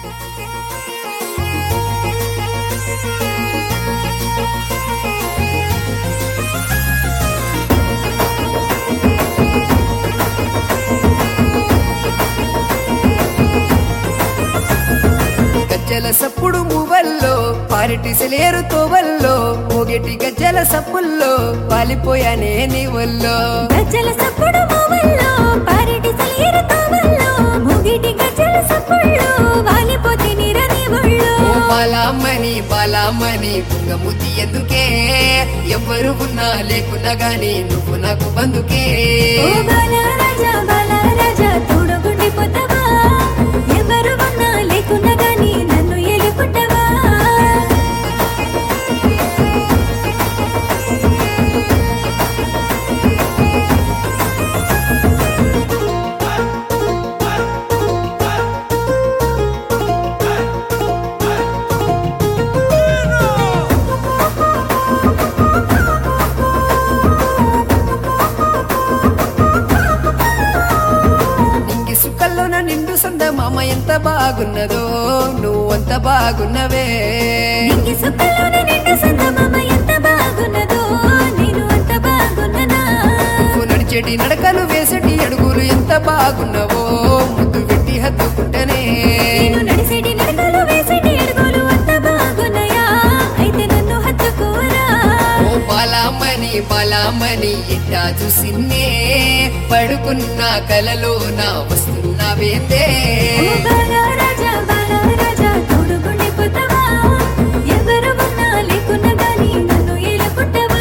గజ్జల సప్పుడు మువ్వల్లో పారిటిసలేరు తోవల్లో మొగటి గజ్జల సప్పుల్లో వాలిపోయానే నీ వల్లో గజ్జల సప్పుడు మూవల్లో పారిటి సలీరు తోవల్లో ముగిటి గజ్జల సప్పుళ్ళు వాలిపోతే నిరని ఒళ్ళు ఓ బాలామణి బాలామణి బుంగముతి ఎందుకే ఎవ్వరు ఉన్నా లేకున్నా గాని నువ్వు నాకు బందుకే ఓ బాలా రాజా బాలా రాజా తోడుగుండి పోతావా ఎవరు ఉన్నా లేకున్నా గాని నన్ను ఎలుకుంటావా నింగి సుక్కల్లోన నిండు సంద మామ ఎంత బాగున్నదో నువ్వంత బాగున్నవే నింగి సుక్కలోన నిండు సందమామ ఎంత బాగున్నదో నేను అంత బాగున్ననా నువ్వు నడిచేటి నడకలు వేసేటి అడుగులు ఎంత బాగున్నవో ముద్దు పెట్టి హత్తుకుంటేనే నేను నడిసేటి నడకలు వేసేటి అడుగులు అంత బాగున్నాయా అయితే నన్ను హత్తుకోరా ఓ బాలామణి బాలామణి ఇట్టా చూసిన్నే పడుకున్న కలలో నా వస్తున్నావేందే ఓ బాలా రాజా బాలా రాజా తోడుగుండి పోతావా ఎవరు ఉన్నా లేకున్నా గాని నన్ను ఏలుకుంటావా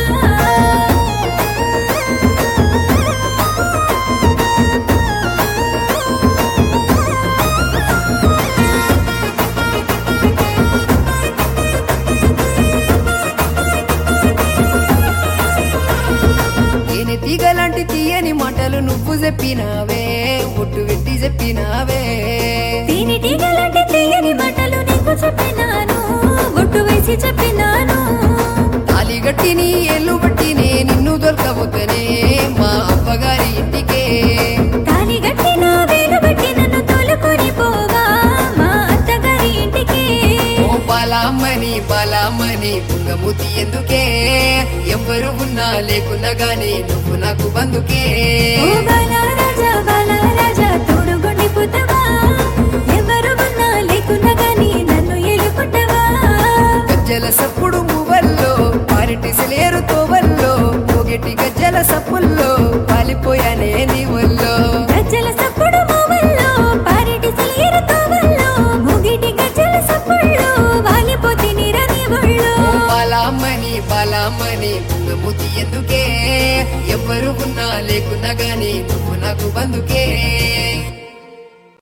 తేనె తీగలాంటి తీయని మాటలు నువ్వు చెప్పినావే ఒట్టు పెట్టి చెప్పినావే తేనెటీగలాంటి తీయని మాటలు నీకు చెప్పినాను ఒట్టు వేసి చెప్పినాను తాలి గట్టిని ఎల్లు బట్టినే నిన్ను దొరకబోతనే మా అవ్వగారి ఇంటికే తాలి గట్టిన వేలు బట్టి నన్ను తోలుకొని పోవా మా అత్తగారి ఇంటికి ఓ బాలామణి బాలామణి బుంగమూతి ఎందుకే ఎవ్వరు ఉన్నా లేకున్నా గాని నువ్వు నాకు బందుకే ఓ బాలా రాజా బాలా రాజా తోడుగుండి పోతావా ఎవరు ఉన్నా లేకున్నా గాని నన్ను ఎలుకుంటావా గజ్జల సప్పుడు మువ్వల్లో పారిటిసలేరు తోవల్లో పొగటి గజ్జల సప్పుల్లో పాలిపోయానే నీ వల్లో గజ్జల సప్పుడు మూవల్లో పారిటి సలీరు తోవల్లో ముగిటి గజ్జల సప్పుళ్ళు వాలిపోతే నిరని ఒళ్ళు ఓ బాలామణి బాలామణి బుంగమూతి ఎందుకే ఎవ్వరు ఉన్నా లేకున్నా గాని నువ్వు నాకు బందుకే